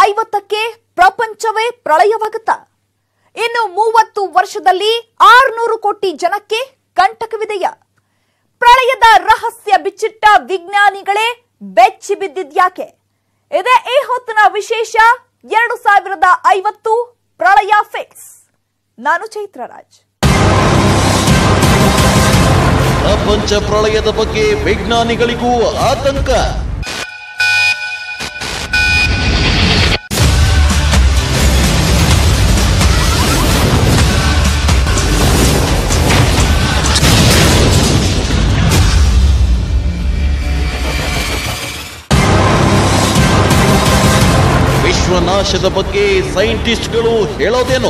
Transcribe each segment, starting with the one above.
ಐವತ್ತಕ್ಕೆ ಪ್ರಪಂಚವೇ ಪ್ರಳಯವಾಗುತ್ತಾ ಇನ್ನು ಮೂವತ್ತು ವರ್ಷದಲ್ಲಿ ಆರ್ನೂರು ಕೋಟಿ ಜನಕ್ಕೆ ಕಂಟಕವಿದೆಯಾ ಪ್ರಳಯದ ರಹಸ್ಯ ಬಿಚ್ಚಿಟ್ಟ ವಿಜ್ಞಾನಿಗಳೇ ಬೆಚ್ಚಿ ಬಿದ್ದಿದ್ಯಾಕೆ ಇದೇ ಈ ಹೊತ್ತಿನ ವಿಶೇಷ ಎರಡು ಸಾವಿರದ ಐವತ್ತು ಪ್ರಳಯ ಫಿಕ್ಸ್ ನಾನು ಚೈತ್ರರಾಜ್ ಪ್ರಪಂಚ ಪ್ರಳಯದ ಬಗ್ಗೆ ವಿಜ್ಞಾನಿಗಳಿಗೂ ಆತಂಕ ವಿಶ್ವನಾಶದ ಬಗ್ಗೆ ಸೈಂಟಿಸ್ಟ್ಗಳು ಹೇಳೋದೇನು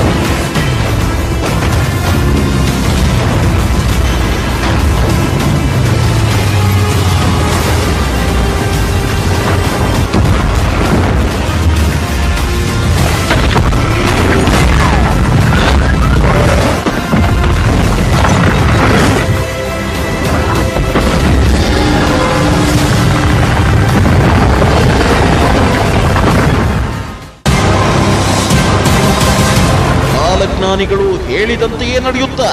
ಕಾಲಜ್ಞಾನಿಗಳು ಹೇಳಿದಂತೆಯೇ ನಡೆಯುತ್ತಾ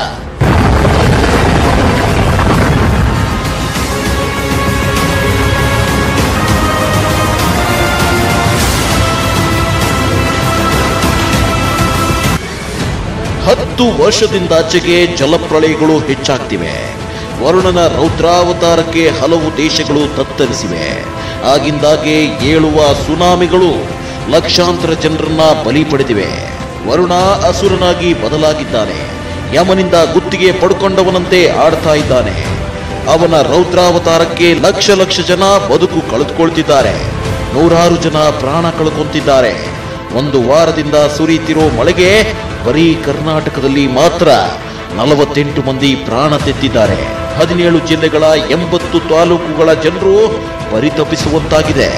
ಹತ್ತು ವರ್ಷದಿಂದಾಚೆಗೆ ಜಲಪ್ರಳಯಗಳು ಹೆಚ್ಚಾಗ್ತಿವೆ ವರುಣನ ರೌದ್ರಾವತಾರಕ್ಕೆ ಹಲವು ದೇಶಗಳು ತತ್ತರಿಸಿವೆ ಆಗಿಂದಾಗೆ ಏಳುವ ಸುನಾಮಿಗಳು ಲಕ್ಷಾಂತರ ಜನರನ್ನ ಬಲಿ ಪಡೆದಿವೆ ವರುಣ ಅಸುರನಾಗಿ ಬದಲಾಗಿದ್ದಾನೆ ಯಮನಿಂದ ಗುತ್ತಿಗೆ ಪಡ್ಕೊಂಡವನಂತೆ ಆಡ್ತಾ ಇದ್ದಾನೆ ಅವನ ರೌದ್ರಾವತಾರಕ್ಕೆ ಲಕ್ಷ ಲಕ್ಷ ಜನ ಬದುಕು ಕಳೆದುಕೊಳ್ತಿದ್ದಾರೆ ನೂರಾರು ಜನ ಪ್ರಾಣ ಕಳ್ಕೊಂತಿದ್ದಾರೆ ಒಂದು ವಾರದಿಂದ ಸುರಿಯುತ್ತಿರೋ ಮಳೆಗೆ ಬರೀ ಕರ್ನಾಟಕದಲ್ಲಿ ಮಾತ್ರ ನಲವತ್ತೆಂಟು ಮಂದಿ ಪ್ರಾಣ ತೆತ್ತಿದ್ದಾರೆ ಹದಿನೇಳು ಜಿಲ್ಲೆಗಳ ಎಂಬತ್ತು ತಾಲೂಕುಗಳ ಜನರು ಪರಿತಪಿಸುವಂತಾಗಿದೆ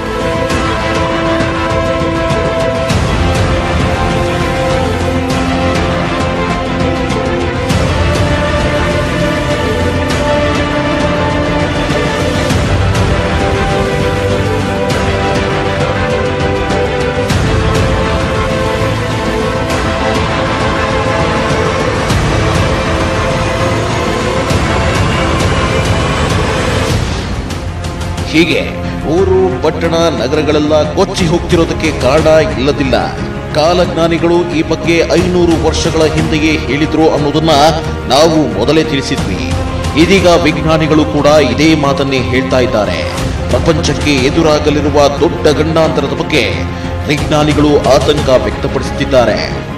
ಹೀಗೆ ಊರು ಪಟ್ಟಣ ನಗರಗಳೆಲ್ಲ ಕೊಚ್ಚಿ ಹೋಗ್ತಿರೋದಕ್ಕೆ ಕಾರಣ ಇಲ್ಲದಿಲ್ಲ ಕಾಲಜ್ಞಾನಿಗಳು ಈ ಬಗ್ಗೆ ಐನೂರು ವರ್ಷಗಳ ಹಿಂದೆಯೇ ಹೇಳಿದ್ರು ಅನ್ನೋದನ್ನ ನಾವು ಮೊದಲೇ ತಿಳಿಸಿದ್ವಿ ಇದೀಗ ವಿಜ್ಞಾನಿಗಳು ಕೂಡ ಇದೇ ಮಾತನ್ನೇ ಹೇಳ್ತಾ ಇದ್ದಾರೆ ಪ್ರಪಂಚಕ್ಕೆ ಎದುರಾಗಲಿರುವ ದೊಡ್ಡ ಗಂಡಾಂತರದ ಬಗ್ಗೆ ವಿಜ್ಞಾನಿಗಳು ಆತಂಕ ವ್ಯಕ್ತಪಡಿಸುತ್ತಿದ್ದಾರೆ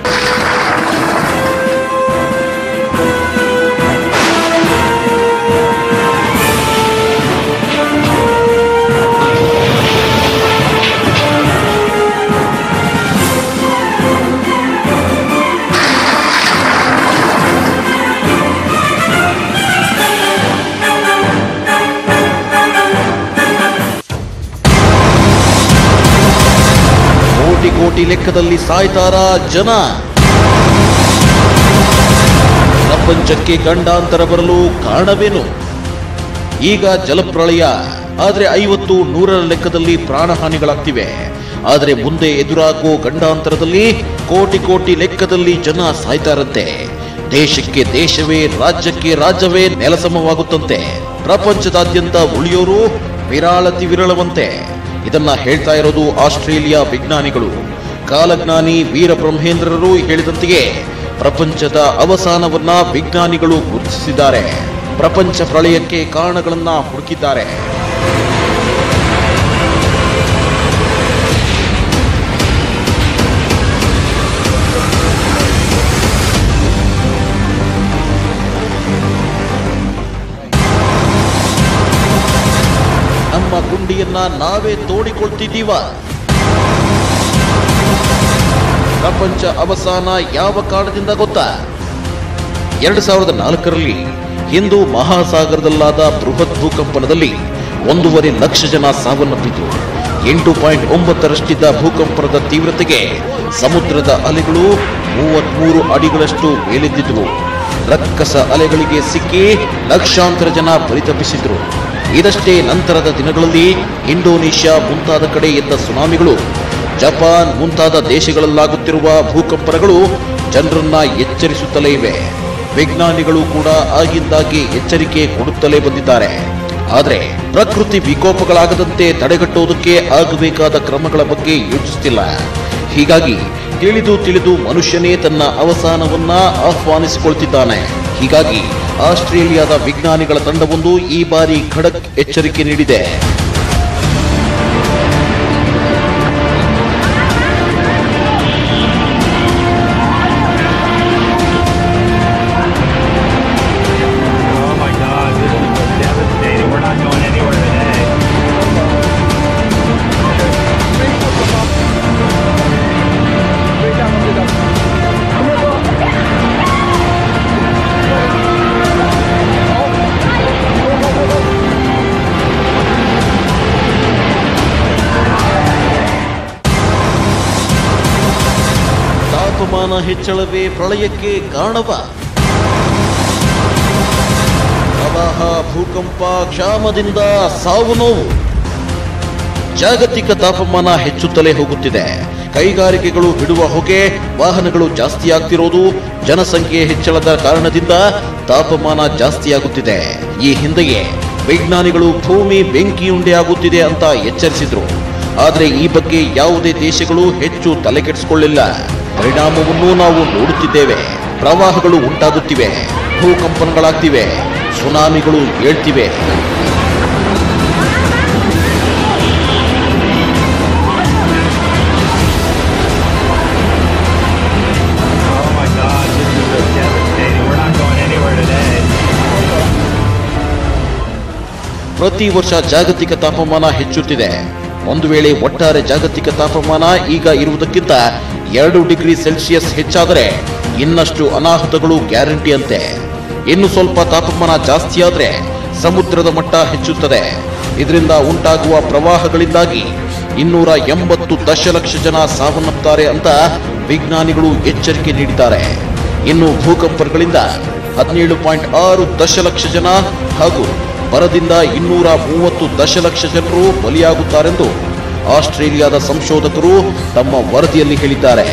ಕೋಟಿ ಕೋಟಿ ಲೆಕ್ಕದಲ್ಲಿ ಸಾಯ್ತಾರ ಜನ ಪ್ರಪಂಚಕ್ಕೆ ಗಂಡಾಂತರ ಬರಲು ಕಾರಣವೇನು ಈಗ ಜಲಪ್ರಳಯ ಆದ್ರೆ ಐವತ್ತು ನೂರರ ಲೆಕ್ಕದಲ್ಲಿ ಪ್ರಾಣಹಾನಿಗಳಾಗ್ತಿವೆ ಆದರೆ ಮುಂದೆ ಎದುರಾಗೋ ಗಂಡಾಂತರದಲ್ಲಿ ಕೋಟಿ ಕೋಟಿ ಲೆಕ್ಕದಲ್ಲಿ ಜನ ಸಾಯ್ತಾರಂತೆ ದೇಶಕ್ಕೆ ದೇಶವೇ ರಾಜ್ಯಕ್ಕೆ ರಾಜ್ಯವೇ ನೆಲಸಮವಾಗುತ್ತಂತೆ ಪ್ರಪಂಚದಾದ್ಯಂತ ಉಳಿಯೋರು ವಿರಾಳತಿ ವಿರಳವಂತೆ ಇದನ್ನ ಹೇಳ್ತಾ ಇರೋದು ಆಸ್ಟ್ರೇಲಿಯಾ ವಿಜ್ಞಾನಿಗಳು ಕಾಲಜ್ಞಾನಿ ವೀರ ಬ್ರಹ್ಮೇಂದ್ರರು ಹೇಳಿದಂತೆಯೇ ಪ್ರಪಂಚದ ಅವಸಾನವನ್ನ ವಿಜ್ಞಾನಿಗಳು ಗುರುತಿಸಿದ್ದಾರೆ ಪ್ರಪಂಚ ಪ್ರಳಯಕ್ಕೆ ಕಾರಣಗಳನ್ನ ಹುಡುಕಿದ್ದಾರೆ ನಮ್ಮ ಗುಂಡಿಯನ್ನ ನಾವೇ ತೋಡಿಕೊಳ್ತಿದ್ದೀವ ಪ್ರಪಂಚ ಅವಸಾನ ಯಾವ ಕಾರಣದಿಂದ ಗೊತ್ತಾ ಎರಡು ಸಾವಿರದ ನಾಲ್ಕರಲ್ಲಿ ಹಿಂದೂ ಮಹಾಸಾಗರದಲ್ಲಾದ ಬೃಹತ್ ಭೂಕಂಪನದಲ್ಲಿ ಒಂದೂವರೆ ಲಕ್ಷ ಜನ ಸಾವನ್ನಪ್ಪಿದ್ರು ಎಂಟು ಪಾಯಿಂಟ್ ಒಂಬತ್ತರಷ್ಟಿದ್ದ ಭೂಕಂಪನದ ತೀವ್ರತೆಗೆ ಸಮುದ್ರದ ಅಲೆಗಳು ಮೂವತ್ಮೂರು ಅಡಿಗಳಷ್ಟು ಮೇಲೆದ್ದಿದ್ವು ರಕ್ಕಸ ಅಲೆಗಳಿಗೆ ಸಿಕ್ಕಿ ಲಕ್ಷಾಂತರ ಜನ ಪರಿತಪಿಸಿದ್ರು ಇದಷ್ಟೇ ನಂತರದ ದಿನಗಳಲ್ಲಿ ಇಂಡೋನೇಷ್ಯಾ ಮುಂತಾದ ಕಡೆ ಎದ್ದ ಸುನಾಮಿಗಳು ಜಪಾನ್ ಮುಂತಾದ ದೇಶಗಳಲ್ಲಾಗುತ್ತಿರುವ ಭೂಕಂಪನಗಳು ಜನರನ್ನ ಎಚ್ಚರಿಸುತ್ತಲೇ ಇವೆ ವಿಜ್ಞಾನಿಗಳು ಕೂಡ ಆಗಿಂದಾಗೆ ಎಚ್ಚರಿಕೆ ಕೊಡುತ್ತಲೇ ಬಂದಿದ್ದಾರೆ ಆದರೆ ಪ್ರಕೃತಿ ವಿಕೋಪಗಳಾಗದಂತೆ ತಡೆಗಟ್ಟುವುದಕ್ಕೆ ಆಗಬೇಕಾದ ಕ್ರಮಗಳ ಬಗ್ಗೆ ಯೋಚಿಸುತ್ತಿಲ್ಲ ಹೀಗಾಗಿ ತಿಳಿದು ತಿಳಿದು ಮನುಷ್ಯನೇ ತನ್ನ ಅವಸಾನವನ್ನ ಆಹ್ವಾನಿಸಿಕೊಳ್ತಿದ್ದಾನೆ ಹೀಗಾಗಿ ಆಸ್ಟ್ರೇಲಿಯಾದ ವಿಜ್ಞಾನಿಗಳ ತಂಡವೊಂದು ಈ ಬಾರಿ ಖಡಕ್ ಎಚ್ಚರಿಕೆ ನೀಡಿದೆ Oh my god, this is devastating. We're not going anywhere today. ತಾಪಮಾನ ಹೆಚ್ಚಳವೇ ಪ್ರಳಯಕ್ಕೆ ಕಾರಣವ ಪ್ರವಾಹ ಭೂಕಂಪ ಕ್ಷಾಮದಿಂದ ಸಾವು ನೋವು ಜಾಗತಿಕ ತಾಪಮಾನ ಹೆಚ್ಚುತ್ತಲೇ ಹೋಗುತ್ತಿದೆ ಕೈಗಾರಿಕೆಗಳು ಬಿಡುವ ಹೊಗೆ ವಾಹನಗಳು ಜಾಸ್ತಿಯಾಗ್ತಿರೋದು ಜನಸಂಖ್ಯೆ ಹೆಚ್ಚಳದ ಕಾರಣದಿಂದ ತಾಪಮಾನ ಜಾಸ್ತಿಯಾಗುತ್ತಿದೆ ಈ ಹಿಂದೆಯೇ ವಿಜ್ಞಾನಿಗಳು ಭೂಮಿ ಬೆಂಕಿಯುಂಡೆಯಾಗುತ್ತಿದೆ ಅಂತ ಎಚ್ಚರಿಸಿದ್ರು ಆದರೆ ಈ ಬಗ್ಗೆ ಯಾವುದೇ ದೇಶಗಳು ಹೆಚ್ಚು ತಲೆಕೆಡಿಸಿಕೊಳ್ಳಿಲ್ಲ ಪರಿಣಾಮವನ್ನು ನಾವು ನೋಡುತ್ತಿದ್ದೇವೆ ಪ್ರವಾಹಗಳು ಉಂಟಾಗುತ್ತಿವೆ ಭೂಕಂಪನಗಳಾಗ್ತಿವೆ ಸುನಾಮಿಗಳು ಏಳ್ತಿವೆ Oh my god, this is so devastating. We're not going anywhere today. ಪ್ರತಿ ವರ್ಷ ಜಾಗತಿಕ ತಾಪಮಾನ ಹೆಚ್ಚುತ್ತಿದೆ ಒಂದು ವೇಳೆ ಒಟ್ಟಾರೆ ಜಾಗತಿಕ ತಾಪಮಾನ ಈಗ ಇರುವುದಕ್ಕಿಂತ ಎರಡು ಡಿಗ್ರಿ ಸೆಲ್ಸಿಯಸ್ ಹೆಚ್ಚಾದರೆ ಇನ್ನಷ್ಟು ಅನಾಹುತಗಳು ಗ್ಯಾರಂಟಿ ಅಂತೆ ಇನ್ನು ಸ್ವಲ್ಪ ತಾಪಮಾನ ಜಾಸ್ತಿಯಾದ್ರೆ ಸಮುದ್ರದ ಮಟ್ಟ ಹೆಚ್ಚುತ್ತದೆ ಇದರಿಂದ ಉಂಟಾಗುವ ಪ್ರವಾಹಗಳಿಂದಾಗಿ ಇನ್ನೂರ ಎಂಬತ್ತು ದಶಲಕ್ಷ ಜನ ಸಾವನ್ನಪ್ಪುತ್ತಾರೆ ಅಂತ ವಿಜ್ಞಾನಿಗಳು ಎಚ್ಚರಿಕೆ ನೀಡಿದ್ದಾರೆ ಇನ್ನು ಭೂಕಂಪಗಳಿಂದ ಹದಿನೇಳು ಪಾಯಿಂಟ್ ಆರು ದಶಲಕ್ಷ ಜನ ಹಾಗೂ ಬರದಿಂದ ಇನ್ನೂರ ಮೂವತ್ತು ದಶಲಕ್ಷ ಜನರು ಬಲಿಯಾಗುತ್ತಾರೆಂದು ಆಸ್ಟ್ರೇಲಿಯಾದ ಸಂಶೋಧಕರು ತಮ್ಮ ವರದಿಯಲ್ಲಿ ಹೇಳಿದ್ದಾರೆ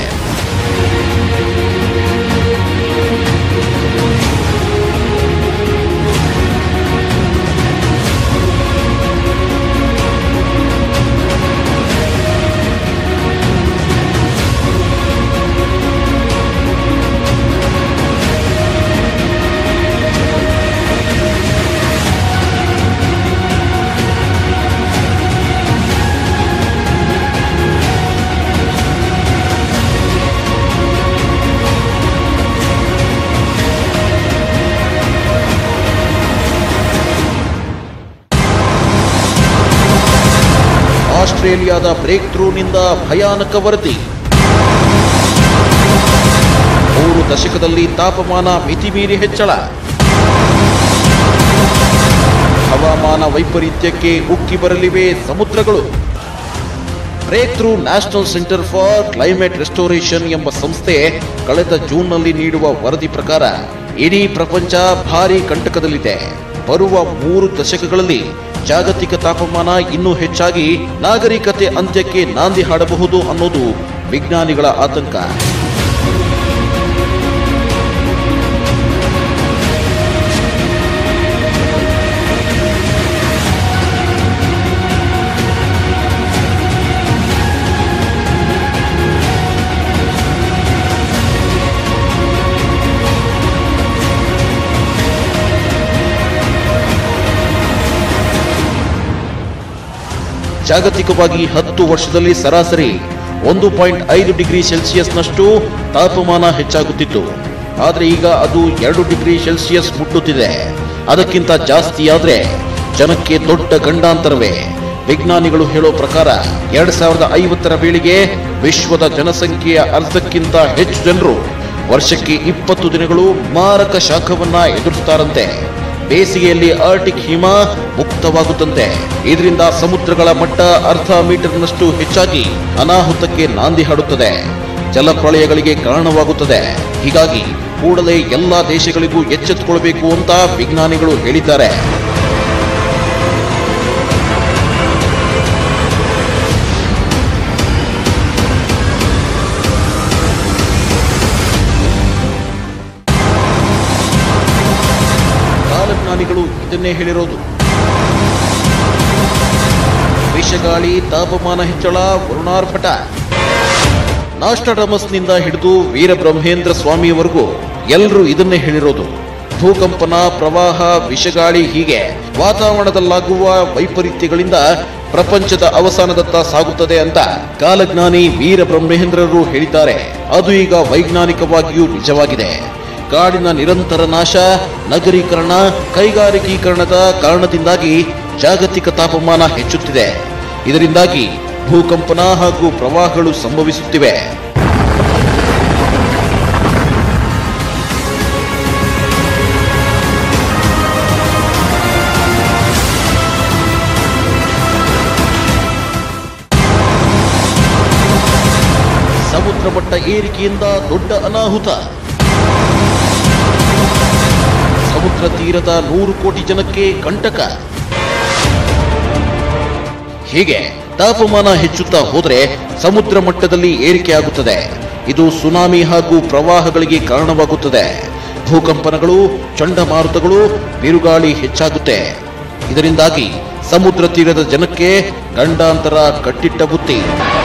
ಆಸ್ಟ್ರೇಲಿಯಾದ ಬ್ರೇಕ್ ಥ್ರೂನಿಂದ ಭಯಾನಕ ವರದಿ ಮೂರು ದಶಕದಲ್ಲಿ ತಾಪಮಾನ ಮಿತಿಮೀರಿ ಹೆಚ್ಚಳ ಹವಾಮಾನ ವೈಪರೀತ್ಯಕ್ಕೆ ಉಕ್ಕಿ ಬರಲಿವೆ ಸಮುದ್ರಗಳು Breakthrough National Centre for Climate Restoration ಎಂಬ ಸಂಸ್ಥೆ ಕಳೆದ ಜೂನ್ನಲ್ಲಿ ನೀಡುವ ವರದಿ ಪ್ರಕಾರ ಇಡೀ ಪ್ರಪಂಚ ಭಾರಿ ಕಂಟಕದಲ್ಲಿದೆ ಬರುವ ಮೂರು ದಶಕಗಳಲ್ಲಿ ಜಾಗತಿಕ ತಾಪಮಾನ ಇನ್ನೂ ಹೆಚ್ಚಾಗಿ ನಾಗರಿಕತೆ ಅಂತ್ಯಕ್ಕೆ ನಾಂದಿ ಹಾಡಬಹುದು ಅನ್ನೋದು ವಿಜ್ಞಾನಿಗಳ ಆತಂಕ ಜಾಗತಿಕವಾಗಿ ಹತ್ತು ವರ್ಷದಲ್ಲಿ ಸರಾಸರಿ ಒಂದು ಪಾಯಿಂಟ್ ಐದು ಡಿಗ್ರಿ ಸೆಲ್ಸಿಯಸ್ನಷ್ಟು ತಾಪಮಾನ ಹೆಚ್ಚಾಗುತ್ತಿತ್ತು ಆದರೆ ಈಗ ಅದು ಎರಡು ಡಿಗ್ರಿ ಸೆಲ್ಸಿಯಸ್ ಮುಟ್ಟುತ್ತಿದೆ ಅದಕ್ಕಿಂತ ಜಾಸ್ತಿಯಾದ್ರೆ ಜನಕ್ಕೆ ದೊಡ್ಡ ಗಂಡಾಂತರವೇ ವಿಜ್ಞಾನಿಗಳು ಹೇಳೋ ಪ್ರಕಾರ ಎರಡ್ ಸಾವಿರದ ಐವತ್ತರ ವೇಳೆಗೆ ವಿಶ್ವದ ಜನಸಂಖ್ಯೆಯ ಅರ್ಧಕ್ಕಿಂತ ಹೆಚ್ಚು ಜನರು ವರ್ಷಕ್ಕೆ ಇಪ್ಪತ್ತು ದಿನಗಳು ಮಾರಕ ಶಾಖವನ್ನ ಎದುರಿಸ್ತಾರಂತೆ ಬೇಸಿಗೆಯಲ್ಲಿ ಆರ್ಟಿಕ್ ಹಿಮ ಮುಕ್ತವಾಗುತ್ತಂತೆ ಇದರಿಂದ ಸಮುದ್ರಗಳ ಮಟ್ಟ ಅರ್ಧ ಮೀಟರ್ನಷ್ಟು ಹೆಚ್ಚಾಗಿ ಅನಾಹುತಕ್ಕೆ ನಾಂದಿ ಹಾಡುತ್ತದೆ ಜಲಪ್ರಳಯಗಳಿಗೆ ಕಾರಣವಾಗುತ್ತದೆ ಹೀಗಾಗಿ ಕೂಡಲೇ ಎಲ್ಲಾ ದೇಶಗಳಿಗೂ ಎಚ್ಚೆತ್ತುಕೊಳ್ಬೇಕು ಅಂತ ವಿಜ್ಞಾನಿಗಳು ಹೇಳಿದ್ದಾರೆ ಇದನ್ನೇ ಹೇಳಿರೋದು ವಿಷಗಾಳಿ ತಾಪಮಾನ ಹೆಚ್ಚಳ ವರುಣಾರ್ಭಟ ನಾಸ್ಟಾಡಮಸ್ನಿಂದ ಹಿಡಿದು ವೀರಬ್ರಹ್ಮೇಂದ್ರ ಸ್ವಾಮಿಯವರೆಗೂ ಎಲ್ಲರೂ ಇದನ್ನೇ ಹೇಳಿರೋದು ಭೂಕಂಪನ ಪ್ರವಾಹ ವಿಷಗಾಳಿ ಹೀಗೆ ವಾತಾವರಣದಲ್ಲಾಗುವ ವೈಪರೀತ್ಯಗಳಿಂದ ಪ್ರಪಂಚದ ಅವಸಾನದತ್ತ ಸಾಗುತ್ತದೆ ಅಂತ ಕಾಲಜ್ಞಾನಿ ವೀರಬ್ರಹ್ಮೇಂದ್ರರು ಹೇಳಿದ್ದಾರೆ ಅದು ಈಗ ವೈಜ್ಞಾನಿಕವಾಗಿಯೂ ನಿಜವಾಗಿದೆ ಕಾಡಿನ ನಿರಂತರ ನಾಶ ನಗರೀಕರಣ ಕೈಗಾರಿಕೀಕರಣದ ಕಾರಣದಿಂದಾಗಿ ಜಾಗತಿಕ ತಾಪಮಾನ ಹೆಚ್ಚುತ್ತಿದೆ ಇದರಿಂದಾಗಿ ಭೂಕಂಪನ ಹಾಗೂ ಪ್ರವಾಹಗಳು ಸಂಭವಿಸುತ್ತಿವೆ ಸಮುದ್ರ ಮಟ್ಟ ಏರಿಕೆಯಿಂದ ದೊಡ್ಡ ಅನಾಹುತ ಸಮುದ್ರ ತೀರದ ನೂರು ಕೋಟಿ ಜನಕ್ಕೆ ಕಂಟಕ ಹೀಗೆ ತಾಪಮಾನ ಹೆಚ್ಚುತ್ತಾ ಹೋದರೆ ಸಮುದ್ರ ಮಟ್ಟದಲ್ಲಿ ಏರಿಕೆಯಾಗುತ್ತದೆ ಇದು ಸುನಾಮಿ ಹಾಗೂ ಪ್ರವಾಹಗಳಿಗೆ ಕಾರಣವಾಗುತ್ತದೆ ಭೂಕಂಪನಗಳು ಚಂಡಮಾರುತಗಳು ಬಿರುಗಾಳಿ ಹೆಚ್ಚಾಗುತ್ತೆ ಇದರಿಂದಾಗಿ ಸಮುದ್ರ ತೀರದ ಜನಕ್ಕೆ ಗಂಡಾಂತರ ಕಟ್ಟಿಟ್ಟ ಬುತ್ತಿ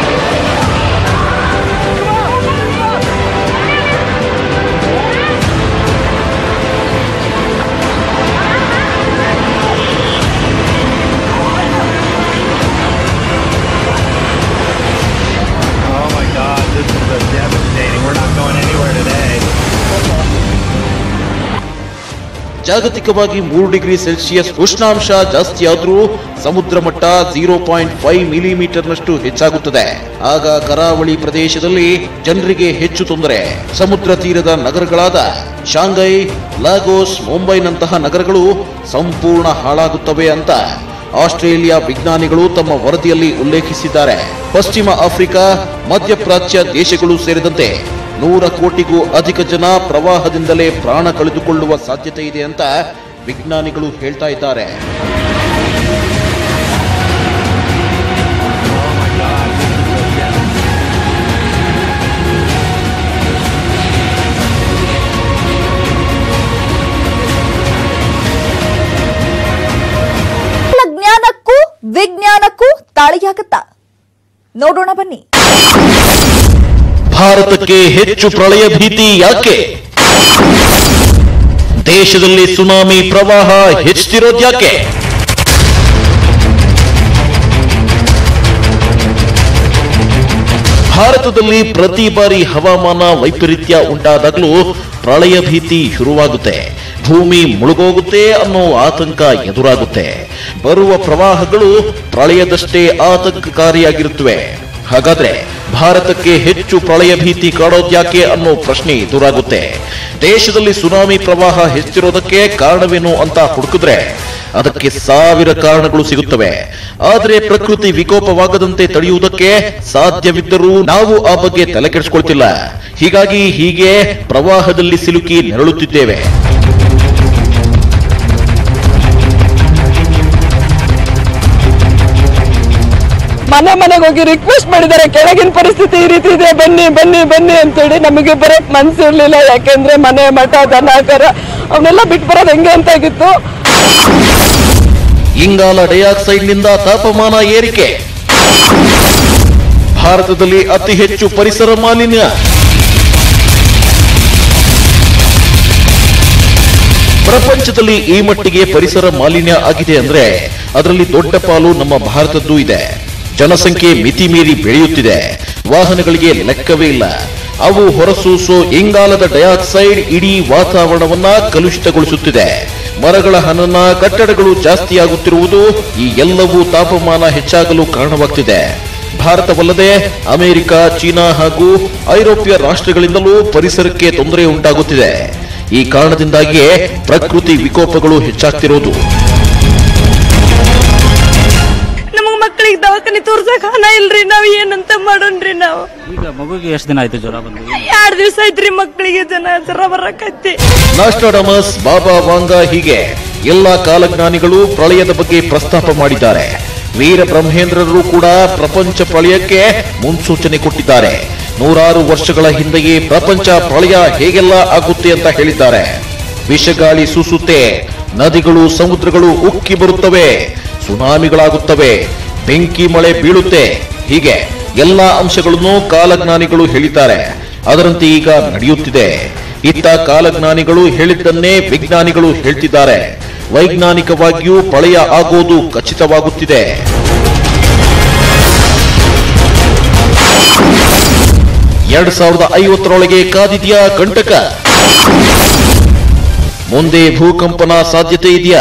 Oh my god, this is a devastating. We're not going anywhere today. ಜಾಗತಿಕವಾಗಿ ಮೂರು ಡಿಗ್ರಿ ಸೆಲ್ಸಿಯಸ್ ಉಷ್ಣಾಂಶ ಜಾಸ್ತಿ ಆದರೂ ಸಮುದ್ರ ಮಟ್ಟ ಜೀರೋ ಪಾಯಿಂಟ್ ಫೈವ್ ಮಿಲಿಮೀಟರ್ನಷ್ಟು ಹೆಚ್ಚಾಗುತ್ತದೆ ಆಗ ಕರಾವಳಿ ಪ್ರದೇಶದಲ್ಲಿ ಜನರಿಗೆ ಹೆಚ್ಚು ತೊಂದರೆ ಸಮುದ್ರ ತೀರದ ನಗರಗಳಾದ ಶಾಂಘೈ ಲಾಗೋಸ್ ಮುಂಬೈನಂತಹ ನಗರಗಳು ಸಂಪೂರ್ಣ ಹಾಳಾಗುತ್ತವೆ ಅಂತ ಆಸ್ಟ್ರೇಲಿಯಾ ವಿಜ್ಞಾನಿಗಳು ತಮ್ಮ ವರದಿಯಲ್ಲಿ ಉಲ್ಲೇಖಿಸಿದ್ದಾರೆ ಪಶ್ಚಿಮ ಆಫ್ರಿಕಾ ಮಧ್ಯಪ್ರಾಚ್ಯ ದೇಶಗಳು ಸೇರಿದಂತೆ ನೂರ ಕೋಟಿಗೂ ಅಧಿಕ ಜನ ಪ್ರವಾಹದಿಂದಲೇ ಪ್ರಾಣ ಕಳೆದುಕೊಳ್ಳುವ ಸಾಧ್ಯತೆ ಇದೆ ಅಂತ ವಿಜ್ಞಾನಿಗಳು ಹೇಳ್ತಾ ಇದ್ದಾರೆ Oh my god, this is a devastating. ಜ್ಞಾನಕ್ಕೂ ವಿಜ್ಞಾನಕ್ಕೂ ತಾಳಿಯಾಗತ್ತಾ ನೋಡೋಣ ಬನ್ನಿ ಭಾರತಕ್ಕೆ ಹೆಚ್ಚು ಪ್ರಳಯ ಭೀತಿ ಯಾಕೆ ದೇಶದಲ್ಲಿ ಸುನಾಮಿ ಪ್ರವಾಹ ಹೆಚ್ಚುತ್ತಿರೋದ್ಯಾಕೆ ಭಾರತದಲ್ಲಿ ಪ್ರತಿ ಬಾರಿ ಹವಾಮಾನ ವೈಪರೀತ್ಯ ಉಂಟಾದಾಗಲೂ ಪ್ರಳಯ ಭೀತಿ ಶುರುವಾಗುತ್ತೆ ಭೂಮಿ ಮುಳುಗೋಗುತ್ತೆ ಅನ್ನೋ ಆತಂಕ ಎದುರಾಗುತ್ತೆ ಬರುವ ಪ್ರವಾಹಗಳು ಪ್ರಳಯದಷ್ಟೇ ಆತಂಕಕಾರಿಯಾಗಿರುತ್ತವೆ ಹಾಗಾದ್ರೆ ಭಾರತಕ್ಕೆ ಹೆಚ್ಚು ಪ್ರಳಯ ಭೀತಿ ಕಾಡೋದ್ಯಾಕೆ ಅನ್ನೋ ಪ್ರಶ್ನೆ ಎದುರಾಗುತ್ತೆ ದೇಶದಲ್ಲಿ ಸುನಾಮಿ ಪ್ರವಾಹ ಹೆಚ್ಚಿರೋದಕ್ಕೆ ಕಾರಣವೇನು ಅಂತ ಹುಡುಕಿದ್ರೆ ಅದಕ್ಕೆ ಸಾವಿರ ಕಾರಣಗಳು ಸಿಗುತ್ತವೆ ಆದರೆ ಪ್ರಕೃತಿ ವಿಕೋಪವಾಗದಂತೆ ತಡೆಯುವುದಕ್ಕೆ ಸಾಧ್ಯವಿದ್ದರೂ ನಾವು ಆ ಬಗ್ಗೆ ತಲೆ ಕೆಡಿಸ್ಕೊಳ್ತಿಲ್ಲ ಹೀಗಾಗಿ ಹೀಗೆ ಪ್ರವಾಹದಲ್ಲಿ ಸಿಲುಕಿ ನೆರಳುತ್ತಿದ್ದೇವೆ ಮನೆ ಮನೆಗೆ ಹೋಗಿ ರಿಕ್ವೆಸ್ಟ್ ಮಾಡಿದ್ದಾರೆ ಕೆಳಗಿನ ಪರಿಸ್ಥಿತಿ ಈ ರೀತಿ ಇದೆ ಬನ್ನಿ ಬನ್ನಿ ಬನ್ನಿ ಅಂತೇಳಿ ನಮಗೆ ಬರಕ್ ಮನ್ಸಿರ್ಲಿಲ್ಲ ಯಾಕೆಂದ್ರೆ ಮನೆ ಮಠ ದನ ಕರ ಅವನ್ನೆಲ್ಲ ಬಿಟ್ಟು ಬರೋದು ಹೆಂಗೆ ಅಂತಾಗಿತ್ತು ಇಂಗಾಲ ಡೈಆಕ್ಸೈಡ್ನಿಂದ ತಾಪಮಾನ ಏರಿಕೆ ಭಾರತದಲ್ಲಿ ಅತಿ ಹೆಚ್ಚು ಪರಿಸರ ಮಾಲಿನ್ಯ ಪ್ರಪಂಚದಲ್ಲಿ ಈ ಮಟ್ಟಿಗೆ ಪರಿಸರ ಮಾಲಿನ್ಯ ಆಗಿದೆ ಅಂದ್ರೆ ಅದರಲ್ಲಿ ದೊಡ್ಡ ಪಾಲು ನಮ್ಮ ಭಾರತದ್ದು ಇದೆ ಜನಸಂಖ್ಯೆ ಮಿತಿ ಮೀರಿ ಬೆಳೆಯುತ್ತಿದೆ ವಾಹನಗಳಿಗೆ ಲೆಕ್ಕವೇ ಇಲ್ಲ ಅವು ಹೊರಸೂಸೋ ಇಂಗಾಲದ ಡೈಆಕ್ಸೈಡ್ ಇಡೀ ವಾತಾವರಣವನ್ನ ಕಲುಷಿತಗೊಳಿಸುತ್ತಿದೆ ಮರಗಳ ಹನನ ಕಟ್ಟಡಗಳು ಜಾಸ್ತಿಯಾಗುತ್ತಿರುವುದು ಈ ಎಲ್ಲವೂ ತಾಪಮಾನ ಹೆಚ್ಚಾಗಲು ಕಾರಣವಾಗ್ತಿದೆ ಭಾರತವಲ್ಲದೆ ಅಮೆರಿಕ ಚೀನಾ ಹಾಗೂ ಐರೋಪ್ಯ ರಾಷ್ಟ್ರಗಳಿಂದಲೂ ಪರಿಸರಕ್ಕೆ ತೊಂದರೆ ಉಂಟಾಗುತ್ತಿದೆ ಈ ಕಾರಣದಿಂದಾಗಿಯೇ ಪ್ರಕೃತಿ ವಿಕೋಪಗಳು ಹೆಚ್ಚಾಗ್ತಿರೋದು ನಮಗ್ ಮಕ್ಕಳಿಗೆ ದವಾಖಾನೆ ತೋರ್ಸಕ್ ಹಣ ಇಲ್ರಿ ನಾವ್ ಏನಂತ ಮಾಡೋಣ್ರಿ ನಾವು ಈಗ ಮಗುಗೆ ಎಷ್ಟು ದಿನ ಆಯ್ತು ಜ್ವರ ಬಂದು ಎರಡ್ ದಿವ್ಸ ಐತ್ರಿ ಮಕ್ಕಳಿಗೆ ಜನ ಜ್ವರ ಬರಕತ್ತಿ ನಾಸ್ಟಾಡಮಸ್ ಬಾಬಾ ವಾಂಗ ಹೀಗೆ ಎಲ್ಲಾ ಕಾಲಜ್ಞಾನಿಗಳು ಪ್ರಳಯದ ಬಗ್ಗೆ ಪ್ರಸ್ತಾಪ ಮಾಡಿದ್ದಾರೆ ವೀರ ಬ್ರಹ್ಮೇಂದ್ರರು ಕೂಡ ಪ್ರಪಂಚ ಪ್ರಳಯಕ್ಕೆ ಮುನ್ಸೂಚನೆ ಕೊಟ್ಟಿದ್ದಾರೆ ನೂರಾರು ವರ್ಷಗಳ ಹಿಂದೆಯೇ ಪ್ರಪಂಚ ಪ್ರಳಯ ಹೇಗೆಲ್ಲ ಆಗುತ್ತೆ ಅಂತ ಹೇಳಿದ್ದಾರೆ ವಿಷಗಾಳಿ ಸೂಸುತ್ತೆ ನದಿಗಳು ಸಮುದ್ರಗಳು ಉಕ್ಕಿ ಬರುತ್ತವೆ ಸುನಾಮಿಗಳಾಗುತ್ತವೆ ಬೆಂಕಿ ಮಳೆ ಬೀಳುತ್ತೆ ಹೀಗೆ ಎಲ್ಲಾ ಅಂಶಗಳನ್ನು ಕಾಲಜ್ಞಾನಿಗಳು ಹೇಳಿದ್ದಾರೆ ಅದರಂತೆ ಈಗ ನಡೆಯುತ್ತಿದೆ ಇತ್ತ ಕಾಲಜ್ಞಾನಿಗಳು ಹೇಳಿದ್ದನ್ನೇ ವಿಜ್ಞಾನಿಗಳು ಹೇಳ್ತಿದ್ದಾರೆ ವೈಜ್ಞಾನಿಕವಾಗಿಯೂ ಪ್ರಳಯ ಆಗೋದು ಖಚಿತವಾಗುತ್ತಿದೆ ಎರಡ್ ಸಾವಿರದ ಐವತ್ತರೊಳಗೆ ಕಾದಿದೆಯಾ ಕಂಟಕ ಮುಂದೆ ಭೂಕಂಪನ ಸಾಧ್ಯತೆ ಇದೆಯಾ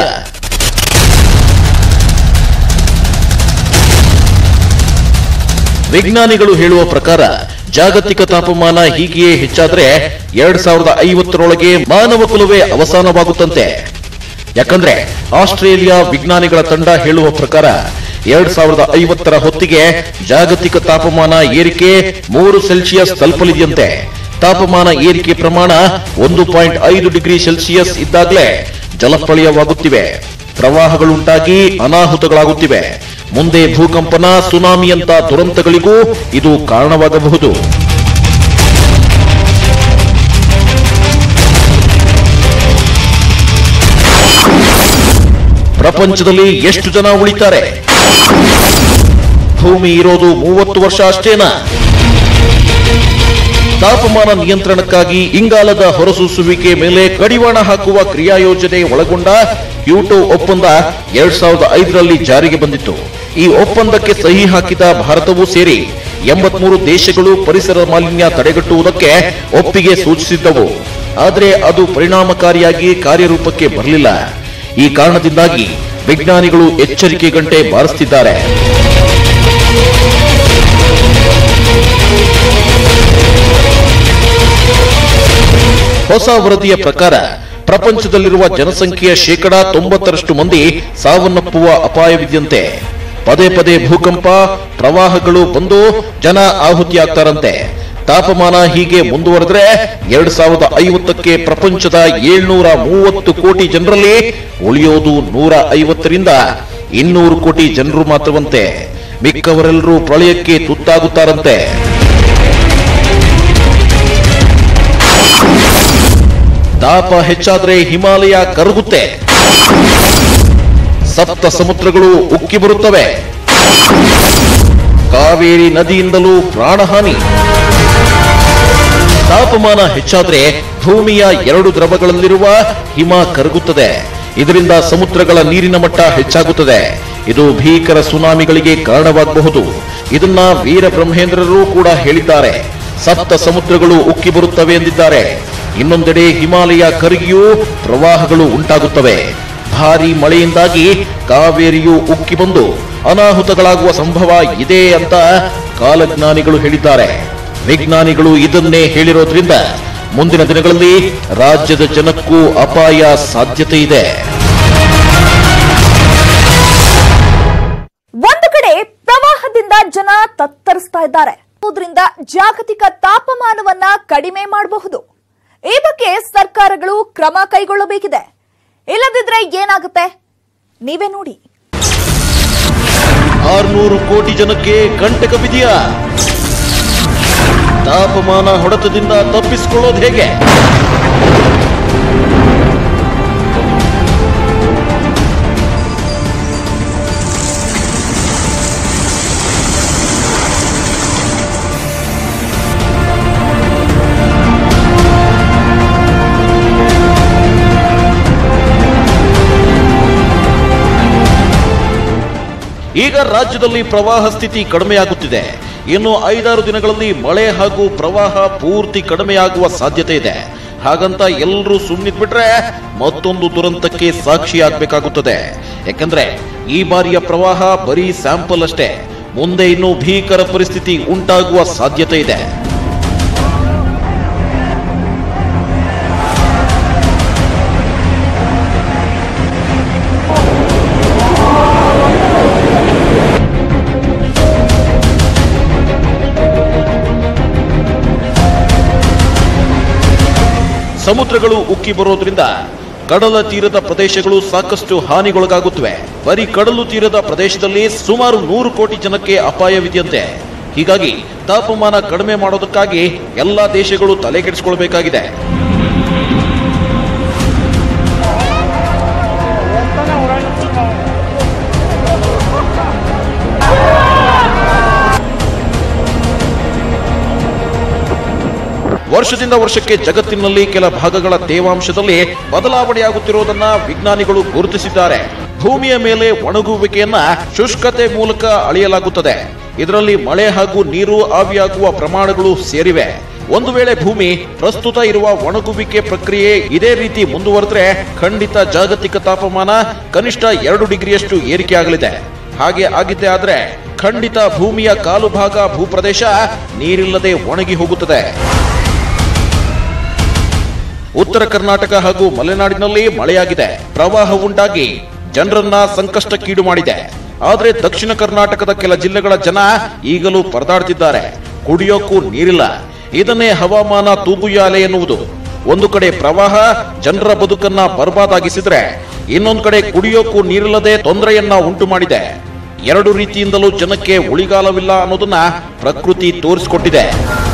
ವಿಜ್ಞಾನಿಗಳು ಹೇಳುವ ಪ್ರಕಾರ ಜಾಗತಿಕ ತಾಪಮಾನ ಹೀಗೆಯೇ ಹೆಚ್ಚಾದ್ರೆ ಎರಡ್ ಸಾವಿರದ ಐವತ್ತರೊಳಗೆ ಮಾನವ ಕುಲವೇ ಅವಸಾನವಾಗುತ್ತಂತೆ ಯಾಕಂದ್ರೆ ಆಸ್ಟ್ರೇಲಿಯಾ ವಿಜ್ಞಾನಿಗಳ ತಂಡ ಹೇಳುವ ಪ್ರಕಾರ ಎರಡ್ ಸಾವಿರದ ಐವತ್ತರ ಹೊತ್ತಿಗೆ ಜಾಗತಿಕ ತಾಪಮಾನ ಏರಿಕೆ ಮೂರು ಸೆಲ್ಸಿಯಸ್ ತಲುಪಲಿದೆಯಂತೆ ತಾಪಮಾನ ಏರಿಕೆ ಪ್ರಮಾಣ ಒಂದು ಪಾಯಿಂಟ್ ಐದು ಡಿಗ್ರಿ ಸೆಲ್ಸಿಯಸ್ ಇದ್ದಾಗಲೇ ಜಲಪ್ರಳಯವಾಗುತ್ತಿವೆ ಪ್ರವಾಹಗಳುಂಟಾಗಿ ಅನಾಹುತಗಳಾಗುತ್ತಿವೆ ಮುಂದೆ ಭೂಕಂಪನ ಸುನಾಮಿಯಂತ ದುರಂತಗಳಿಗೂ ಇದು ಕಾರಣವಾಗಬಹುದು ಪ್ರಪಂಚದಲ್ಲಿ ಎಷ್ಟು ಜನ ಉಳಿತಾರೆ ಭೂಮಿ ಇರೋದು ಮೂವತ್ತು ವರ್ಷ ಅಷ್ಟೇನಾ ತಾಪಮಾನ ನಿಯಂತ್ರಣಕ್ಕಾಗಿ ಇಂಗಾಲದ ಹೊರಸೂಸುವಿಕೆ ಮೇಲೆ ಕಡಿವಾಣ ಹಾಕುವ ಕ್ರಿಯಾಯೋಜನೆ ಒಳಗೊಂಡ ಕ್ಯೂಟೋ ಒಪ್ಪಂದ ಎರಡ್ ಸಾವಿರದ ಐದರಲ್ಲಿ ಜಾರಿಗೆ ಬಂದಿತ್ತು ಈ ಒಪ್ಪಂದಕ್ಕೆ ಸಹಿ ಹಾಕಿದ ಭಾರತವೂ ಸೇರಿ ಎಂಬತ್ಮೂರು ದೇಶಗಳು ಪರಿಸರ ಮಾಲಿನ್ಯ ತಡೆಗಟ್ಟುವುದಕ್ಕೆ ಒಪ್ಪಿಗೆ ಸೂಚಿಸಿದ್ದವು ಆದರೆ ಅದು ಪರಿಣಾಮಕಾರಿಯಾಗಿ ಕಾರ್ಯರೂಪಕ್ಕೆ ಬರಲಿಲ್ಲ ಈ ಕಾರಣದಿಂದಾಗಿ ವಿಜ್ಞಾನಿಗಳು ಎಚ್ಚರಿಕೆ ಗಂಟೆ ಬಾರಿಸುತ್ತಿದ್ದಾರೆ ಹೊಸ ವರದಿಯ ಪ್ರಕಾರ ಪ್ರಪಂಚದಲ್ಲಿರುವ ಜನಸಂಖ್ಯೆಯ ಶೇಕಡಾ ತೊಂಬತ್ತರಷ್ಟು ಮಂದಿ ಸಾವನ್ನಪ್ಪುವ ಅಪಾಯವಿದೆಯಂತೆ ಪದೇ ಪದೇ ಭೂಕಂಪ ಪ್ರವಾಹಗಳು ಬಂದು ಜನ ಆಹುತಿಯಾಗ್ತಾರಂತೆ ತಾಪಮಾನ ಹೀಗೆ ಮುಂದುವರೆದ್ರೆ ಎರಡ್ ಸಾವಿರದ ಐವತ್ತಕ್ಕೆ ಪ್ರಪಂಚದ ಏಳ್ನೂರ ಮೂವತ್ತು ಕೋಟಿ ಜನರಲ್ಲಿ ಉಳಿಯೋದು ನೂರ ಐವತ್ತರಿಂದ ಇನ್ನೂರು ಕೋಟಿ ಜನರು ಮಾತ್ರವಂತೆ ಮಿಕ್ಕವರೆಲ್ಲರೂ ಪ್ರಳಯಕ್ಕೆ ತುತ್ತಾಗುತ್ತಾರಂತೆ ತಾಪ ಹೆಚ್ಚಾದ್ರೆ ಹಿಮಾಲಯ ಕರಗುತ್ತೆ ಸಪ್ತ ಸಮುದ್ರಗಳು ಉಕ್ಕಿ ಬರುತ್ತವೆ ಕಾವೇರಿ ನದಿಯಿಂದಲೂ ಪ್ರಾಣಹಾನಿ ತಾಪಮಾನ ಹೆಚ್ಚಾದ್ರೆ ಭೂಮಿಯ ಎರಡು ದ್ರವಗಳಲ್ಲಿರುವ ಹಿಮ ಕರಗುತ್ತದೆ ಇದರಿಂದ ಸಮುದ್ರಗಳ ನೀರಿನ ಮಟ್ಟ ಹೆಚ್ಚಾಗುತ್ತದೆ ಇದು ಭೀಕರ ಸುನಾಮಿಗಳಿಗೆ ಕಾರಣವಾಗಬಹುದು ಇದನ್ನ ವೀರ ಬ್ರಹ್ಮೇಂದ್ರರು ಕೂಡ ಹೇಳಿದ್ದಾರೆ ಸಪ್ತ ಸಮುದ್ರಗಳು ಉಕ್ಕಿ ಬರುತ್ತವೆ ಎಂದಿದ್ದಾರೆ ಇನ್ನೊಂದೆಡೆ ಹಿಮಾಲಯ ಕರಗಿಯೂ ಪ್ರವಾಹಗಳು ಉಂಟಾಗುತ್ತವೆ ಭಾರಿ ಮಳೆಯಿಂದಾಗಿ ಕಾವೇರಿಯು ಉಕ್ಕಿ ಬಂದು ಅನಾಹುತಗಳಾಗುವ ಸಂಭವ ಇದೆ ಅಂತ ಕಾಲಜ್ಞಾನಿಗಳು ಹೇಳಿದ್ದಾರೆ ವಿಜ್ಞಾನಿಗಳು ಇದನ್ನೇ ಹೇಳಿರೋದ್ರಿಂದ ಮುಂದಿನ ದಿನಗಳಲ್ಲಿ ರಾಜ್ಯದ ಜನಕ್ಕೂ ಅಪಾಯ ಸಾಧ್ಯತೆ ಇದೆ ಒಂದು ಕಡೆ ಪ್ರವಾಹದಿಂದ ಜನ ತತ್ತರಿಸ್ತಾ ಇದ್ದಾರೆ ಅದರಿಂದ ಜಾಗತಿಕ ತಾಪಮಾನವನ್ನ ಕಡಿಮೆ ಮಾಡಬಹುದು ಈ ಬಗ್ಗೆ ಸರ್ಕಾರಗಳು ಕ್ರಮ ಕೈಗೊಳ್ಳಬೇಕಿದೆ ಇಲ್ಲದಿದ್ರೆ ಏನಾಗುತ್ತೆ ನೀವೇ ನೋಡಿ ಆರ್ನೂರು ಕೋಟಿ ಜನಕ್ಕೆ ಕಂಟಕ ಬಿದೆಯಾ ತಾಪಮಾನ ಹೊಡೆತದಿಂದ ತಪ್ಪಿಸಿಕೊಳ್ಳೋದು ಹೇಗೆ ಈಗ ರಾಜ್ಯದಲ್ಲಿ ಪ್ರವಾಹ ಸ್ಥಿತಿ ಕಡಿಮೆಯಾಗುತ್ತಿದೆ ಇನ್ನು ಐದಾರು ದಿನಗಳಲ್ಲಿ ಮಳೆ ಹಾಗೂ ಪ್ರವಾಹ ಪೂರ್ತಿ ಕಡಿಮೆಯಾಗುವ ಸಾಧ್ಯತೆ ಇದೆ ಹಾಗಂತ ಎಲ್ಲರೂ ಸುಮ್ಮನಿದ್ಬಿಟ್ರೆ ಮತ್ತೊಂದು ದುರಂತಕ್ಕೆ ಸಾಕ್ಷಿಯಾಗಬೇಕಾಗುತ್ತದೆ ಯಾಕಂದ್ರೆ ಈ ಬಾರಿಯ ಪ್ರವಾಹ ಬರೀ ಸ್ಯಾಂಪಲ್ ಅಷ್ಟೇ ಮುಂದೆ ಇನ್ನೂ ಭೀಕರ ಪರಿಸ್ಥಿತಿ ಉಂಟಾಗುವ ಸಾಧ್ಯತೆ ಇದೆ ಸಮುದ್ರಗಳು ಉಕ್ಕಿ ಬರೋದ್ರಿಂದ ಕಡಲ ತೀರದ ಪ್ರದೇಶಗಳು ಸಾಕಷ್ಟು ಹಾನಿಗೊಳಗಾಗುತ್ತವೆ ಬರೀ ಕಡಲು ತೀರದ ಪ್ರದೇಶದಲ್ಲಿ ಸುಮಾರು ನೂರು ಕೋಟಿ ಜನಕ್ಕೆ ಅಪಾಯವಿದೆಯಂತೆ ಹೀಗಾಗಿ ತಾಪಮಾನ ಕಡಿಮೆ ಮಾಡೋದಕ್ಕಾಗಿ ಎಲ್ಲಾ ದೇಶಗಳು ತಲೆ ಕೆಡಿಸಿಕೊಳ್ಬೇಕಾಗಿದೆ ವರ್ಷದಿಂದ ವರ್ಷಕ್ಕೆ ಜಗತ್ತಿನಲ್ಲಿ ಕೆಲ ಭಾಗಗಳ ತೇವಾಂಶದಲ್ಲಿ ಬದಲಾವಣೆಯಾಗುತ್ತಿರುವುದನ್ನ ವಿಜ್ಞಾನಿಗಳು ಗುರುತಿಸಿದ್ದಾರೆ ಭೂಮಿಯ ಮೇಲೆ ಒಣಗುವಿಕೆಯನ್ನ ಶುಷ್ಕತೆ ಮೂಲಕ ಅಳೆಯಲಾಗುತ್ತದೆ ಇದರಲ್ಲಿ ಮಳೆ ಹಾಗೂ ನೀರು ಆವಿಯಾಗುವ ಪ್ರಮಾಣಗಳು ಸೇರಿವೆ ಒಂದು ವೇಳೆ ಭೂಮಿ ಪ್ರಸ್ತುತ ಇರುವ ಒಣಗುವಿಕೆ ಪ್ರಕ್ರಿಯೆ ಇದೇ ರೀತಿ ಮುಂದುವರೆದ್ರೆ ಖಂಡಿತ ಜಾಗತಿಕ ತಾಪಮಾನ ಕನಿಷ್ಠ ಎರಡು ಡಿಗ್ರಿಯಷ್ಟು ಏರಿಕೆಯಾಗಲಿದೆ ಹಾಗೆ ಆಗಿದ್ದೇ ಆದ್ರೆ ಖಂಡಿತ ಭೂಮಿಯ ಕಾಲು ಭಾಗ ಭೂಪ್ರದೇಶ ನೀರಿಲ್ಲದೆ ಒಣಗಿ ಹೋಗುತ್ತದೆ ಉತ್ತರ ಕರ್ನಾಟಕ ಹಾಗೂ ಮಲೆನಾಡಿನಲ್ಲಿ ಮಳೆಯಾಗಿದೆ ಪ್ರವಾಹ ಉಂಟಾಗಿ ಜನರನ್ನ ಸಂಕಷ್ಟಕ್ಕೀಡು ಮಾಡಿದೆ ಆದರೆ ದಕ್ಷಿಣ ಕರ್ನಾಟಕದ ಕೆಲ ಜಿಲ್ಲೆಗಳ ಜನ ಈಗಲೂ ಪರದಾಡ್ತಿದ್ದಾರೆ ಕುಡಿಯೋಕ್ಕೂ ನೀರಿಲ್ಲ ಇದನ್ನೇ ಹವಾಮಾನ ತೂಗುಯಾಲೆ ಎನ್ನುವುದು ಒಂದು ಕಡೆ ಪ್ರವಾಹ ಜನರ ಬದುಕನ್ನ ಬರ್ಬಾದಾಗಿಸಿದ್ರೆ ಇನ್ನೊಂದು ಕಡೆ ಕುಡಿಯೋಕ್ಕೂ ನೀರಿಲ್ಲದೆ ತೊಂದರೆಯನ್ನ ಉಂಟು ಮಾಡಿದೆ ಎರಡು ರೀತಿಯಿಂದಲೂ ಜನಕ್ಕೆ ಉಳಿಗಾಲವಿಲ್ಲ ಅನ್ನೋದನ್ನ ಪ್ರಕೃತಿ ತೋರಿಸಿಕೊಟ್ಟಿದೆ